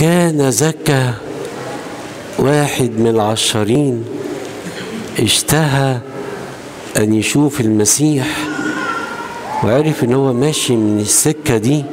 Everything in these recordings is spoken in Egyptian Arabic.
كان زكا واحد من العشرين اشتهى أن يشوف المسيح وعرف إن هو ماشي من السكة دي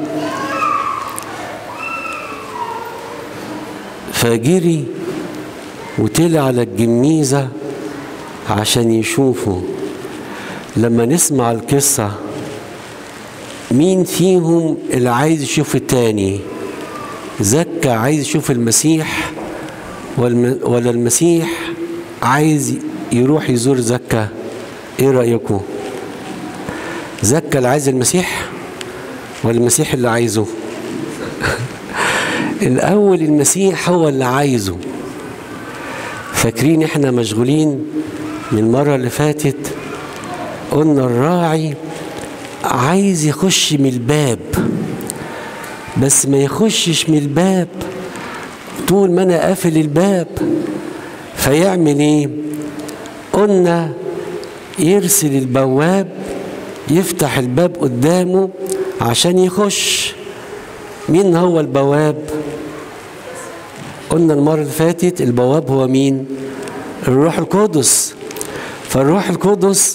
فجري وطلع على الجميزة عشان يشوفه لما نسمع القصة مين فيهم اللي عايز يشوف التاني زكا عايز يشوف المسيح ولا المسيح عايز يروح يزور زكا ايه رأيكم زكا اللي عايز المسيح ولا المسيح اللي عايزه الاول المسيح هو اللي عايزه فاكرين احنا مشغولين من المرة اللي فاتت قلنا الراعي عايز يخش من الباب بس ما يخشش من الباب طول ما انا قافل الباب فيعمل ايه قلنا يرسل البواب يفتح الباب قدامه عشان يخش مين هو البواب قلنا المرة اللي فاتت البواب هو مين الروح القدس فالروح القدس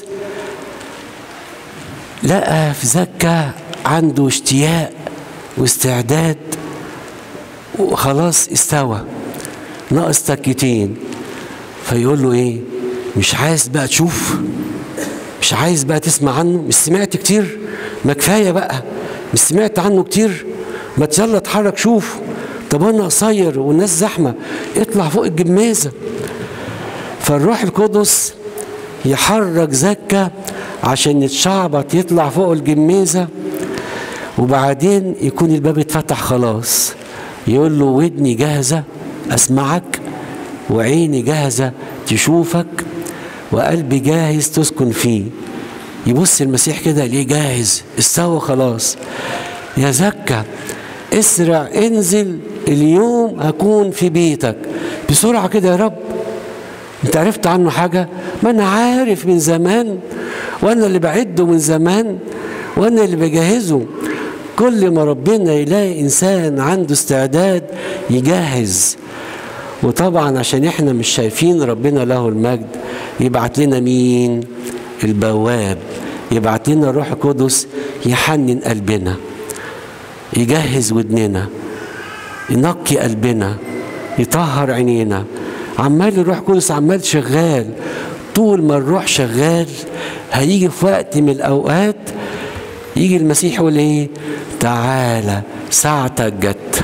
لقى في زكا عنده اشتياق واستعداد وخلاص استوى ناقص تكتين فيقول له ايه مش عايز بقى تشوف مش عايز بقى تسمع عنه مش سمعت كتير ما كفايه بقى مش سمعت عنه كتير ما يلا اتحرك شوف طب انا قصير والناس زحمه اطلع فوق الجمازه فالروح القدس يحرك زكا عشان يتشعبط يطلع فوق الجميزة وبعدين يكون الباب اتفتح خلاص يقول له ودني جاهزة أسمعك وعيني جاهزة تشوفك وقلبي جاهز تسكن فيه يبص المسيح كده ليه جاهز استوى خلاص يا زكا اسرع انزل اليوم هكون في بيتك بسرعة كده يا رب انت عرفت عنه حاجة ما انا عارف من زمان وانا اللي بعده من زمان وانا اللي بجهزه كل ما ربنا يلاقي انسان عنده استعداد يجهز وطبعا عشان احنا مش شايفين ربنا له المجد يبعت لنا مين البواب يبعت لنا الروح القدس يحنن قلبنا يجهز ودننا ينقي قلبنا يطهر عينينا عمال الروح القدس عمال شغال طول ما الروح شغال هيجي في وقت من الاوقات يجي المسيح يقول ايه تعالى ساعتك جت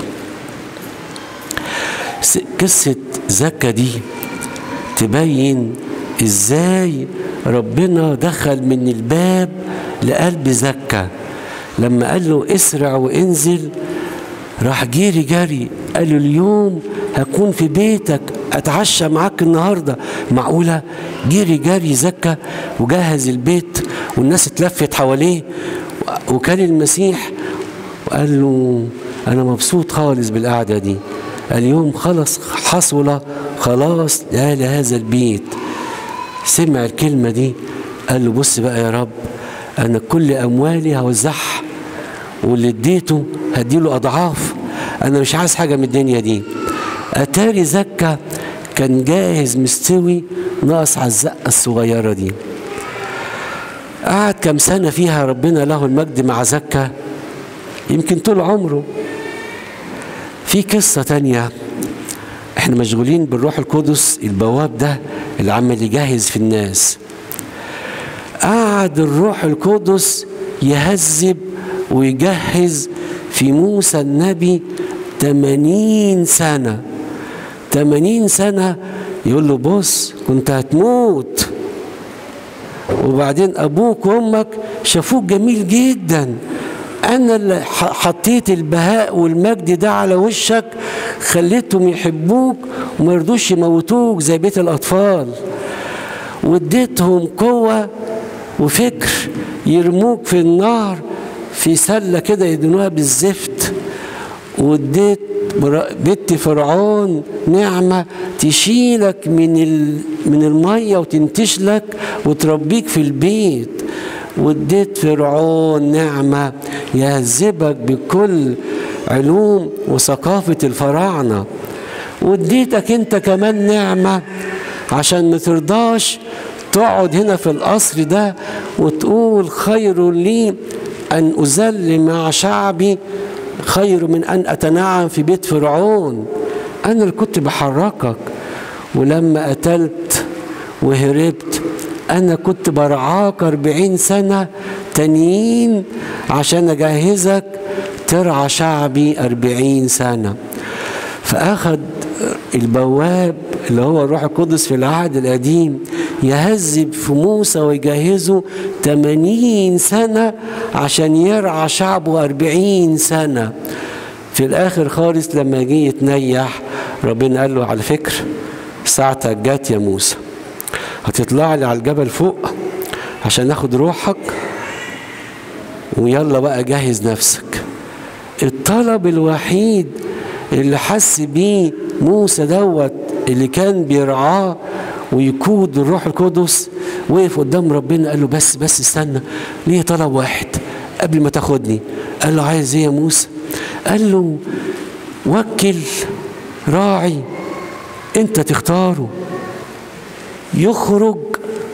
قصة زكا دي تبين ازاي ربنا دخل من الباب لقلب زكا لما قال له اسرع وانزل راح جري جري قال له اليوم هكون في بيتك اتعشى معاك النهارده معقوله جري جري زكى وجهز البيت والناس اتلفت حواليه وكان المسيح وقال له انا مبسوط خالص بالقعده دي اليوم خلص حصل خلاص لأهل هذا البيت سمع الكلمه دي قال له بص بقى يا رب انا كل اموالي هوزعها واللي اديته هديله اضعاف انا مش عايز حاجه من الدنيا دي اتاري زكا كان جاهز مستوي ناقص على الزقه الصغيره دي قعد كم سنه فيها ربنا له المجد مع زكا يمكن طول عمره في قصه تانية احنا مشغولين بالروح القدس البواب ده اللي عمال يجهز في الناس قعد الروح القدس يهذب ويجهز في موسى النبي 80 سنة 80 سنة يقول له بص كنت هتموت وبعدين أبوك وأمك شافوك جميل جدا أنا اللي حطيت البهاء والمجد ده على وشك خليتهم يحبوك وما يرضوش يموتوك زي بيت الأطفال واديتهم قوة وفكر يرموك في النار في سلة كده يدنوها بالزفت واديت بنت فرعون نعمة تشيلك من من المية وتنتشلك وتربيك في البيت واديت فرعون نعمة يهذبك بكل علوم وثقافة الفراعنة واديتك انت كمان نعمة عشان ما ترضاش تقعد هنا في القصر ده وتقول خير لي أن أذل مع شعبي خير من أن أتنعم في بيت فرعون أنا اللي كنت بحركك ولما قتلت وهربت أنا كنت برعاك أربعين سنة تانيين عشان أجهزك ترعى شعبي أربعين سنة فأخذ البواب اللي هو الروح القدس في العهد القديم يهذب في موسى ويجهزه 80 سنة عشان يرعى شعبه 40 سنة في الآخر خالص لما جه يتنيح ربنا قال له على فكرة ساعتك جات يا موسى هتطلع لي على الجبل فوق عشان اخد روحك ويلا بقى جهز نفسك الطلب الوحيد اللي حس بيه موسى دوت اللي كان بيرعاه ويقود الروح القدس وقف قدام ربنا قال له بس بس استنى ليه طلب واحد قبل ما تاخدني قال له عايز ايه يا موسى قال له وكل راعي انت تختاره يخرج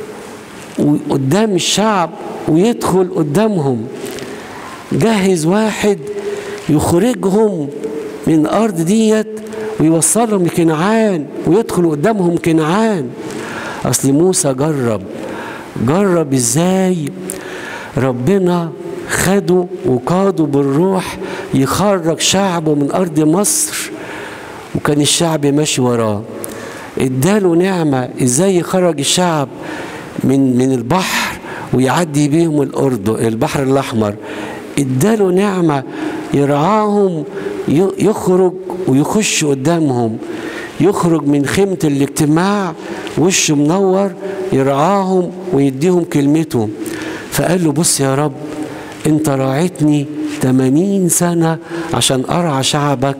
قدام الشعب ويدخل قدامهم جهز واحد يخرجهم من الارض ديت ويوصلهم لكنعان ويدخل قدامهم كنعان اصل موسى جرب جرب ازاي ربنا خده وقاده بالروح يخرج شعبه من ارض مصر وكان الشعب ماشي وراه اداله نعمه ازاي يخرج الشعب من من البحر ويعدي بيهم الاردن البحر الاحمر اداله نعمه يرعاهم يخرج ويخش قدامهم يخرج من خيمة الاجتماع وشه منور يرعاهم ويديهم كلمته فقال له بص يا رب انت راعتني 80 سنة عشان أرعى شعبك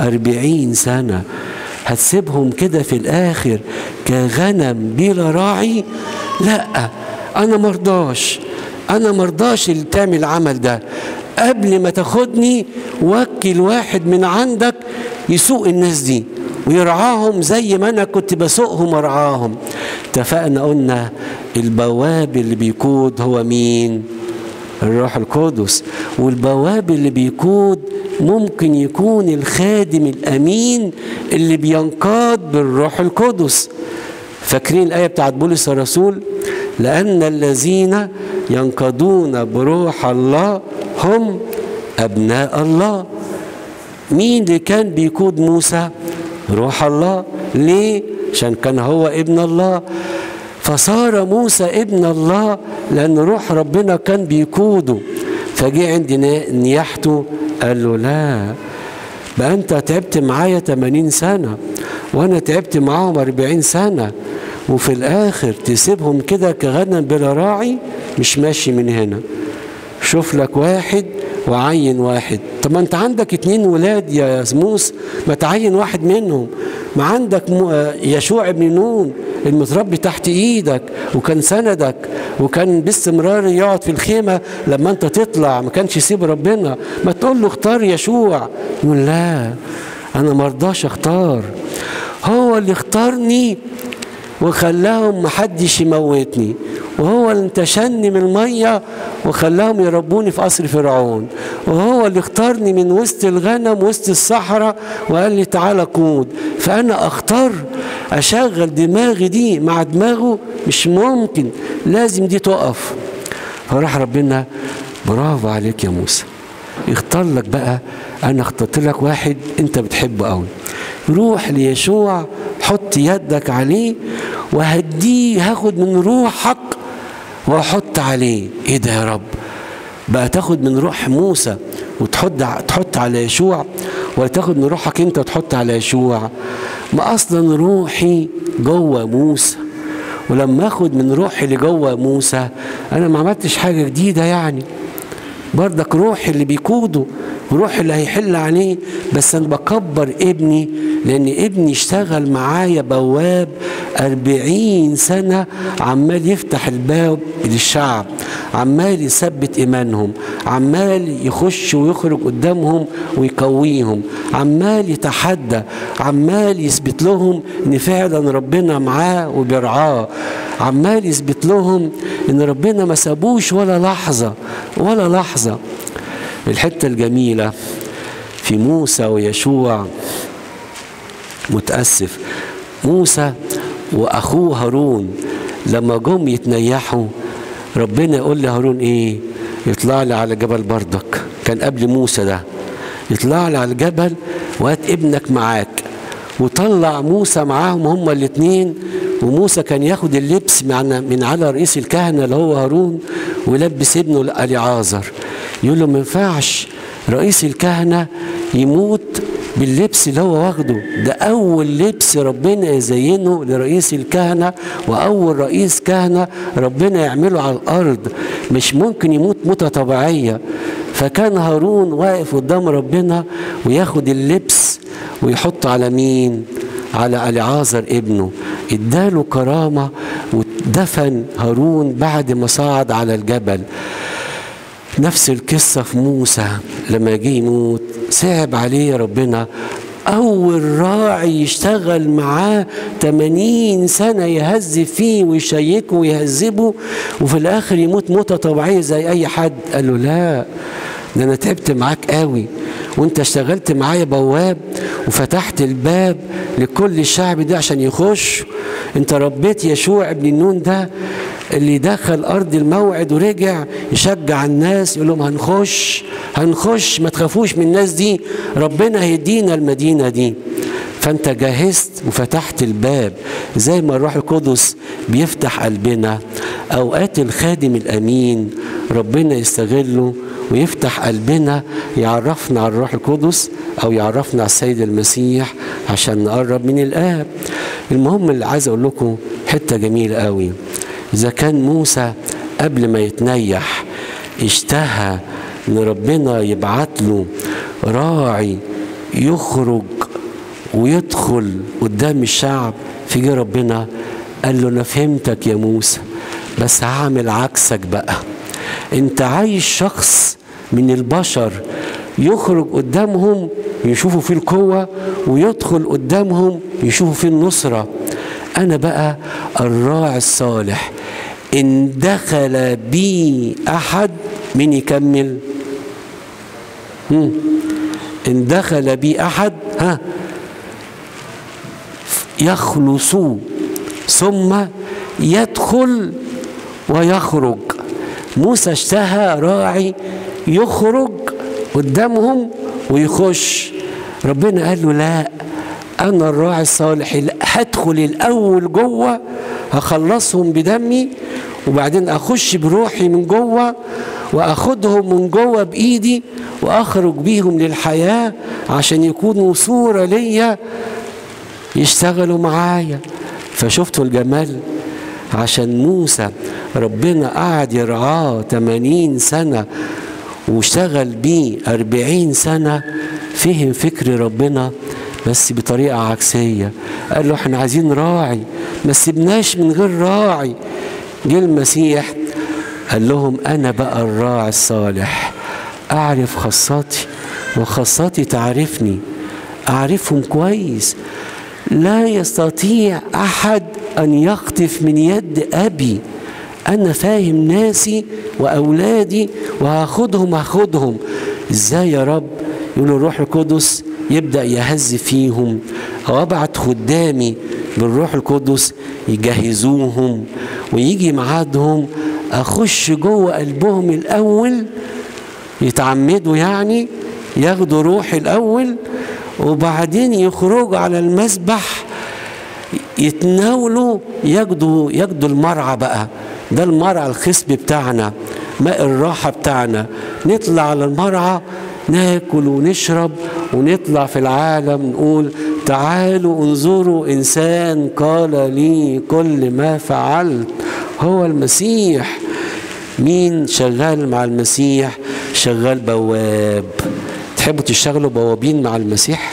40 سنة هتسيبهم كده في الآخر كغنم بلا راعي لا أنا مرضاش أنا مرضاش اللي تعمل العمل ده قبل ما تاخدني وكل واحد من عندك يسوق الناس دي ويرعاهم زي ما انا كنت بسوقهم ارعاهم اتفقنا قلنا البواب اللي بيقود هو مين الروح القدس والبواب اللي بيقود ممكن يكون الخادم الامين اللي بينقاد بالروح القدس فاكرين الايه بتاعت بولس الرسول لان الذين ينقضون بروح الله هم ابناء الله مين اللي كان بيقود موسى روح الله ليه عشان كان هو ابن الله فصار موسى ابن الله لان روح ربنا كان بيقوده فجه عند نياحته قال له لا بقى انت تعبت معايا 80 سنه وانا تعبت معاهم 40 سنه وفي الاخر تسيبهم كده كغنم بلا راعي مش ماشي من هنا شوف لك واحد وعين واحد طب ما انت عندك اتنين ولاد يا سموس ما تعين واحد منهم ما عندك يشوع ابن نون المتربي تحت ايدك وكان سندك وكان باستمرار يقعد في الخيمة لما انت تطلع ما كانش يسيب ربنا ما تقول له اختار يشوع يقول لا انا مرضاش اختار هو اللي اختارني وخلاهم محدش يموتني وهو اللي انتشني من المية وخلاهم يربوني في قصر فرعون وهو اللي اختارني من وسط الغنم وسط الصحراء وقال لي تعالى قود فأنا أختار أشغل دماغي دي مع دماغه مش ممكن لازم دي تقف فراح ربنا برافو عليك يا موسى اختار لك بقى انا اخترت لك واحد انت بتحبه قوي روح ليشوع حط يدك عليه وهديه هاخد من روحك واحط عليه ايه ده يا رب بقى تاخد من روح موسى وتحط تحط على يشوع ولا تاخد من روحك انت وتحط على يشوع ما اصلا روحي جوه موسى ولما اخد من روحي اللي جوه موسى انا ما عملتش حاجه جديده يعني برضك روحي اللي بيقوده روحي اللي هيحل عليه بس انا بكبر ابني لان ابني اشتغل معايا بواب أربعين سنة عمال يفتح الباب للشعب عمال يثبت ايمانهم عمال يخش ويخرج قدامهم ويقويهم عمال يتحدى عمال يثبت لهم ان فعلا ربنا معاه وبيرعاه عمال يثبت لهم ان ربنا ما سابوش ولا لحظه ولا لحظه الحته الجميله في موسى ويشوع متاسف موسى واخوه هارون لما جم يتنيحوا ربنا يقول لهارون ايه يطلع لي على جبل بردك كان قبل موسى ده يطلع لي على الجبل وهات ابنك معاك وطلع موسى معاهم هما الاثنين وموسى كان ياخد اللبس من من على رئيس الكهنه اللي هو هارون ويلبس ابنه اليعازر يقول له ما ينفعش رئيس الكهنه يموت باللبس اللي هو واخده ده اول لبس ربنا يزينه لرئيس الكهنه واول رئيس كهنه ربنا يعمله على الارض مش ممكن يموت موته طبيعيه فكان هارون واقف قدام ربنا وياخد اللبس ويحط على مين على اليعازر ابنه اداله كرامه ودفن هارون بعد ما صعد على الجبل نفس القصة في موسى لما جه يموت صعب عليه ربنا أول راعي يشتغل معاه 80 سنة يهذب فيه ويشيكه ويهذبه وفي الآخر يموت موتة طبيعية زي أي حد قال له لا ده أنا تعبت معاك قوي وانت اشتغلت معايا بواب وفتحت الباب لكل الشعب ده عشان يخش انت ربيت يشوع ابن النون ده اللي دخل ارض الموعد ورجع يشجع الناس يقول لهم هنخش هنخش ما تخافوش من الناس دي ربنا هيدينا المدينه دي فانت جهزت وفتحت الباب زي ما الروح القدس بيفتح قلبنا اوقات الخادم الامين ربنا يستغله ويفتح قلبنا يعرفنا على الروح القدس او يعرفنا على السيد المسيح عشان نقرب من الاب المهم اللي عايز اقول لكم حته جميله قوي إذا كان موسى قبل ما يتنيح اشتهى إن ربنا يبعت له راعي يخرج ويدخل قدام الشعب في جه ربنا قال له أنا فهمتك يا موسى بس هعمل عكسك بقى أنت عايز شخص من البشر يخرج قدامهم يشوفوا فيه القوة ويدخل قدامهم يشوفوا فيه النصرة أنا بقى الراعي الصالح إن دخل بي أحد من يكمل هم. إن دخل بي أحد ها يخلص ثم يدخل ويخرج موسى اشتهى راعي يخرج قدامهم ويخش ربنا قال له لا انا الراعي الصالح هدخل الاول جوه هخلصهم بدمي وبعدين اخش بروحي من جوه واخدهم من جوه بايدي واخرج بيهم للحياه عشان يكونوا صوره ليا يشتغلوا معايا فشفتوا الجمال عشان موسى ربنا قعد يرعاه 80 سنة واشتغل بيه 40 سنة فهم فكر ربنا بس بطريقة عكسية قال له احنا عايزين راعي ما سيبناش من غير راعي جه المسيح قال لهم انا بقى الراعي الصالح اعرف خاصتي وخاصتي تعرفني اعرفهم كويس لا يستطيع احد ان يخطف من يد ابي انا فاهم ناسي واولادي وهاخدهم هاخدهم ازاي يا رب يقول الروح القدس يبدا يهز فيهم او ابعت خدامي بالروح القدس يجهزوهم ويجي ميعادهم اخش جوه قلبهم الاول يتعمدوا يعني ياخدوا روحي الاول وبعدين يخرجوا على المسبح يتناولوا ياخدوا ياخدوا المرعى بقى ده المرعى الخصب بتاعنا ماء الراحه بتاعنا نطلع على المرعى ناكل ونشرب ونطلع في العالم نقول تعالوا انظروا انسان قال لي كل ما فعلت هو المسيح مين شغال مع المسيح شغال بواب تحبوا تشتغلوا بوابين مع المسيح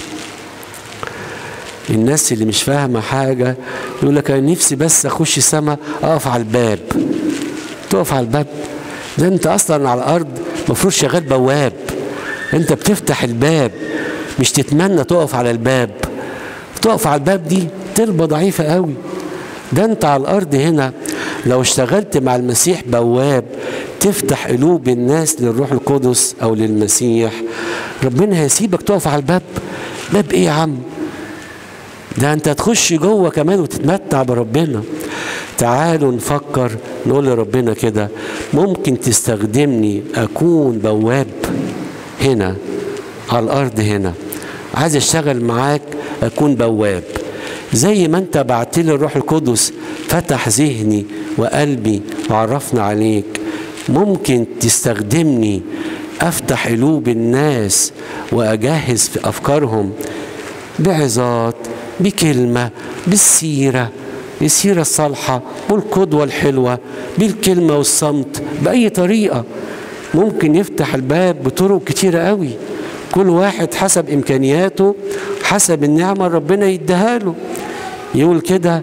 الناس اللي مش فاهمة حاجة يقول لك أنا نفسي بس أخش سما أقف على الباب تقف على الباب ده انت اصلا على الارض المفروض شغال بواب انت بتفتح الباب مش تتمنى تقف على الباب تقف على الباب دي طلبه ضعيفه قوي ده انت على الارض هنا لو اشتغلت مع المسيح بواب تفتح قلوب الناس للروح القدس او للمسيح ربنا هيسيبك تقف على الباب باب ايه يا عم ده انت تخش جوه كمان وتتمتع بربنا تعالوا نفكر نقول لربنا كده ممكن تستخدمني اكون بواب هنا على الارض هنا عايز اشتغل معاك اكون بواب زي ما انت بعت لي الروح القدس فتح ذهني وقلبي وعرفنا عليك ممكن تستخدمني افتح قلوب الناس واجهز في افكارهم بعظات بكلمه بالسيره السيره الصالحه والقدوه الحلوه بالكلمه والصمت باي طريقه ممكن يفتح الباب بطرق كتيره قوي كل واحد حسب امكانياته حسب النعمه ربنا يديها له يقول كده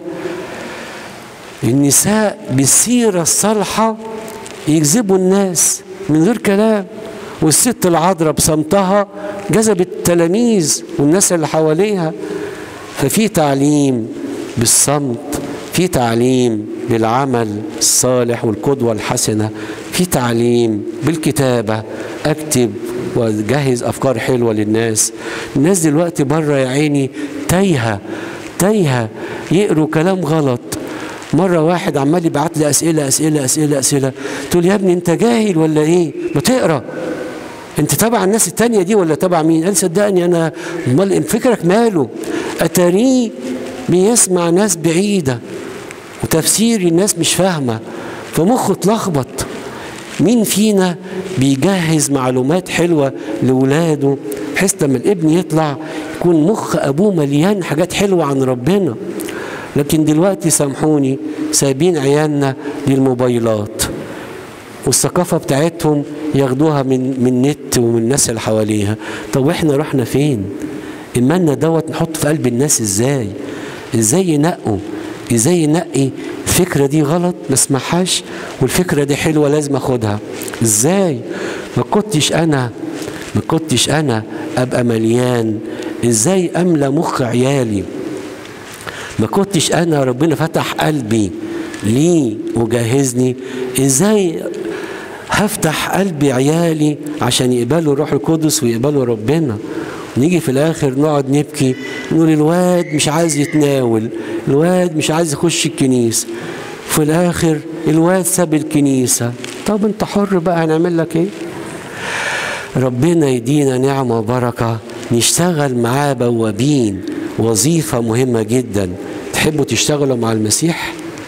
النساء بالسيره الصالحه يجذبوا الناس من غير كلام والست العذراء بصمتها جذبت التلاميذ والناس اللي حواليها ففي تعليم بالصمت في تعليم بالعمل الصالح والقدوة الحسنة في تعليم بالكتابة أكتب وأجهز أفكار حلوة للناس الناس دلوقتي بره يا عيني تايهة تايهة يقروا كلام غلط مرة واحد عمال يبعت لي أسئلة أسئلة أسئلة أسئلة تقول يا ابني أنت جاهل ولا إيه؟ ما تقرأ أنت تبع الناس التانية دي ولا تبع مين؟ قال صدقني أنا أمال فكرك ماله؟ أتاريه بيسمع ناس بعيدة وتفسير الناس مش فاهمة فمخه اتلخبط مين فينا بيجهز معلومات حلوة لولاده بحيث لما الابن يطلع يكون مخ أبوه مليان حاجات حلوة عن ربنا لكن دلوقتي سامحوني سايبين عيالنا للموبايلات والثقافة بتاعتهم ياخدوها من من النت ومن الناس اللي حواليها طب واحنا رحنا فين إيماننا دوت نحط في قلب الناس ازاي ازاي ينقوا ازاي ينقي الفكرة دي غلط ما اسمعهاش والفكرة دي حلوة لازم اخدها ازاي ما كنتش انا ما كنتش انا ابقى مليان ازاي املى مخ عيالي ما كنتش انا ربنا فتح قلبي ليه وجهزني ازاي هفتح قلبي عيالي عشان يقبلوا الروح القدس ويقبلوا ربنا نيجي في الاخر نقعد نبكي نقول الواد مش عايز يتناول الواد مش عايز يخش الكنيسه في الاخر الواد ساب الكنيسه طب انت حر بقى هنعمل لك ايه ربنا يدينا نعمه وبركه نشتغل معاه بوابين وظيفه مهمه جدا تحبوا تشتغلوا مع المسيح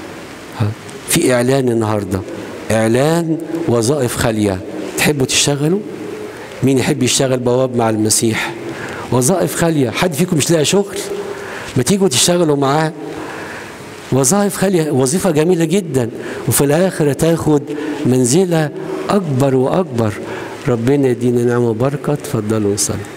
في اعلان النهارده اعلان وظائف خاليه تحبوا تشتغلوا مين يحب يشتغل بواب مع المسيح وظائف خاليه حد فيكم مش لاقي شغل ما تيجوا تشتغلوا معاه وظائف خاليه وظيفه جميله جدا وفي الاخر تاخد منزله اكبر واكبر ربنا يدينا نعمه وبركه تفضلوا نصلي